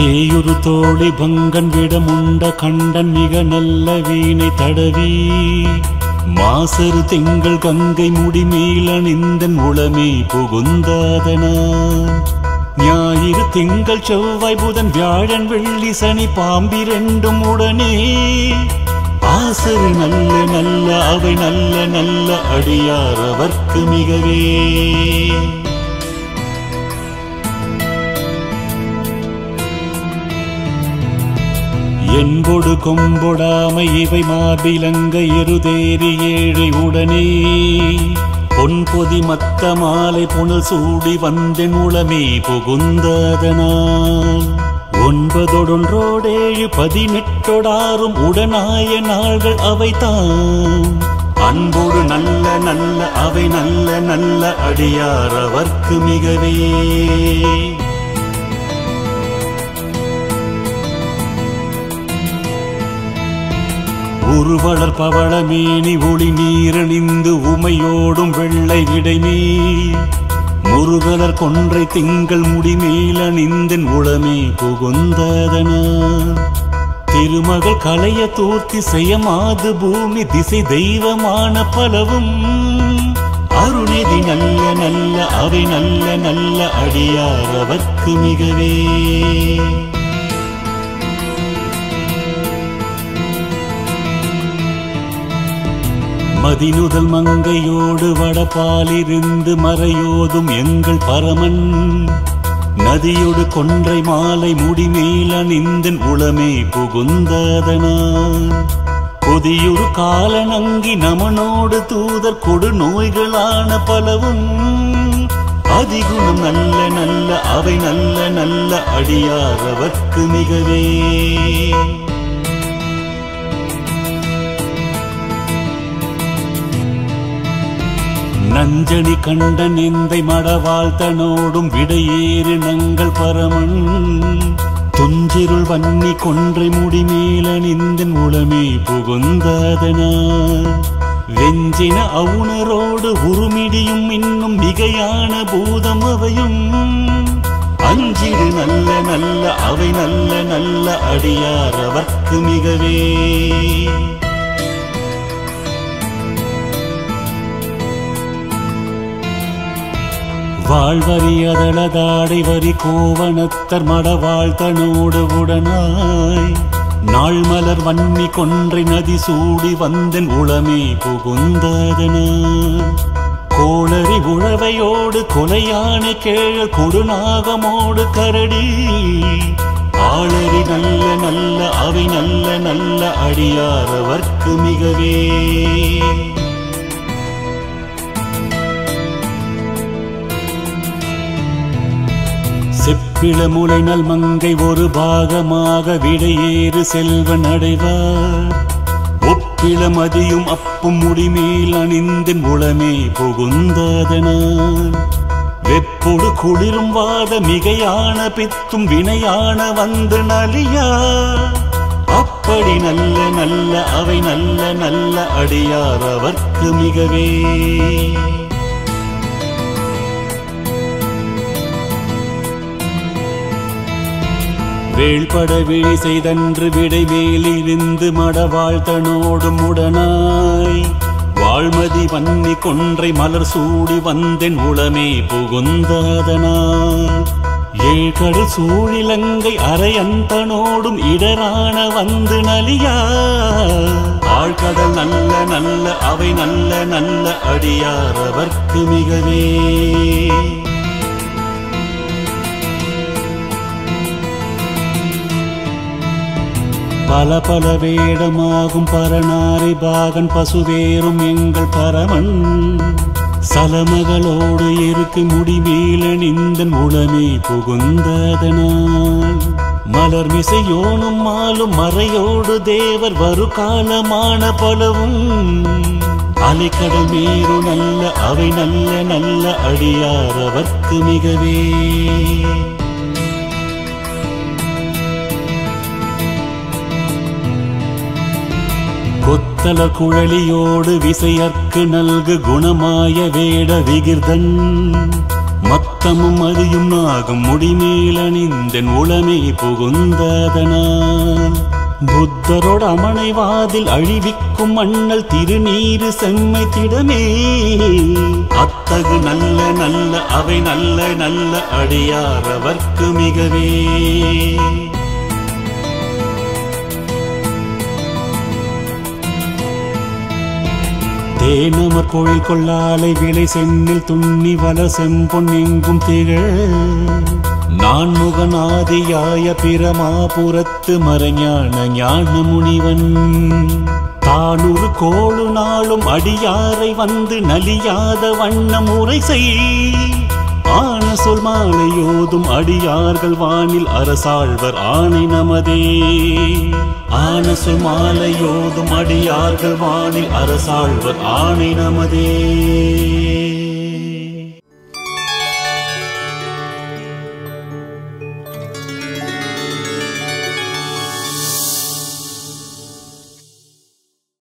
பேயுரு தோழி பங்கன் விடமுண்ட கண்டன் மிக நல்ல வீணை தடவி மாசரு திங்கள் கங்கை முடிமேலணிந்தன் உளமே புகுந்தாதனான் ஞாயிறு திங்கள் செவ்வாய் புதன் வியாழன் வெள்ளி சனி பாம்பிரண்டும் உடனே ஆசரு நல்ல நல்ல அவை நல்ல நல்ல அடியார் அவர்க்கு மிகவே என்பொடு கொம்பொடாமை இவை மார்பிலங்க எருதேறி ஏழை உடனே பொன்பொதி மத்த மாலை புனல் சூடி வந்தென் உளமே புகுந்ததனால் ஒன்பதொடொன்றோடேழு பதினெட்டொடாரும் உடனாய நாள்கள் அவைதான் அன்போடு நல்ல நல்ல அவை நல்ல நல்ல அடியார் அவர்க்கு மிகவே உருவளர் பவளமேனி ஒளி நீரணிந்து உமையோடும் வெள்ளை விடைமேல் முருகலர் கொன்றை திங்கள் முடிமேலணிந்தன் உளமே புகுந்ததனார் திருமகள் கலைய தூர்த்தி செய்யமாது பூமி திசை தெய்வமான பலவும் அருணிதி நல்ல நல்ல அவை நல்ல நல்ல அடியார் அவர்க்கு மிகவே மதினுதல் மங்கையோடு வடபாலிருந்து மறையோதும் எங்கள் பரமன் நதியொடு கொன்றை மாலை முடிமேலணிந்தன் உளமே புகுந்ததனான் கொதியுறு காலனங்கி நமனோடு தூதர் கொடு நோய்களான பலவும் அதிகுணம் நல்ல நல்ல அவை நல்ல நல்ல அடியார் அவர்க்கு மிகவே நஞ்சணி கண்ட நிந்தை மடவாழ்த்தனோடும் விடையேறு நங்கள் பரமன் துஞ்சிருள் வன்னி கொன்றை முடிமேல நிந்தன் உளமே புகுந்ததனார் வெஞ்சின அவுணரோடு உருமிடியும் இன்னும் மிகையான பூதம் அவையும் அஞ்சிடு நல்ல நல்ல அவை நல்ல நல்ல அடியார் அவர்க்கு மிகவே வாழ்வரி அதளதாடை வரி கோவணத்தர் மடவாழ்த்தனோடு உடனாய் நாள் மலர் வன்னி கொன்றை நதி சூடி வந்தன் உளமே புகுந்ததனான் கோளரி உழவையோடு கொலையான கேழ கொடுநாகமோடு கரடி ஆளரி நல்ல நல்ல அவை நல்ல நல்ல அடியார் அவர்க்கு மிகவே செப்பிள முளைநல் மங்கை ஒரு பாகமாக விடையேறு செல்வன் அடைவார் ஒப்பிள மதியும் அப்பும் முடிமேல் அணிந்தின் உளமே புகுந்ததனான் வெப்பொடு குளிரும் வாத மிகையான பித்தும் வினையான வந்து நலியா அப்படி நல்ல நல்ல அவை நல்ல நல்ல அடியார் அவர்க்கு மிகவே வேள்பட விழி செய்தன்று விடை மேலிருந்து மடவாழ்த்தனோடும் உடனாய் வாழ்மதி வன்னி கொன்றை மலர் சூடி வந்தென் உளமே புகுந்ததனால் ஏழ்கடல் சூழிலங்கை அரையந்தனோடும் இடரான வந்து நலியா ஆழ்கடல் நல்ல நல்ல அவை நல்ல நல்ல அடியார் அவர்க்கு மிகவே பல பல வேடமாகும் பரநாரி பாகன் பசுவேறும் எங்கள் பரமன் சலமகளோடு இருக்கு முடிமேலணிந்தன் உளமே புகுந்ததனால் மலர் மிசையோனும் மாலும் மறையோடு தேவர் வரு காலமான பலவும் அலைக்கடல் மீறு நல்ல அவை நல்ல நல்ல அடியார் அவர்க்கு மிகவே கொத்தல குழலியோடு விசையற்கு நல்கு குணமாய வேட விகிர்தன் மத்தமும் மதியும் நாகும் முடிமேலணிந்தன் உளமே புகுந்ததனால் புத்தரோட அமனைவாதில் அழிவிக்கும் மண்ணல் திருநீரு செம்மை திடமே அத்தகு நல்ல நல்ல அவை நல்ல நல்ல அடியாரவர்க்கு மிகவே தேனமர் கோயில் கொள்ளாலை விலை சென்னில் துண்ணி வல செம்பொன் எங்கும் திகழ் நான் முகநாதியாய பிரமாபுரத்து மறைஞான ஞான முனிவன் தானொரு கோளு நாளும் அடியாரை வந்து நலியாத வண்ணம் உரை செய் ஆன சொல் மாலையோதும் அடியார்கள் வானில் அரசாழ்வர் ஆணை நமதே ஆன சொல் மாலையோதும் அடியார்கள் வானில் அரசாழ்வர் ஆணை நமதே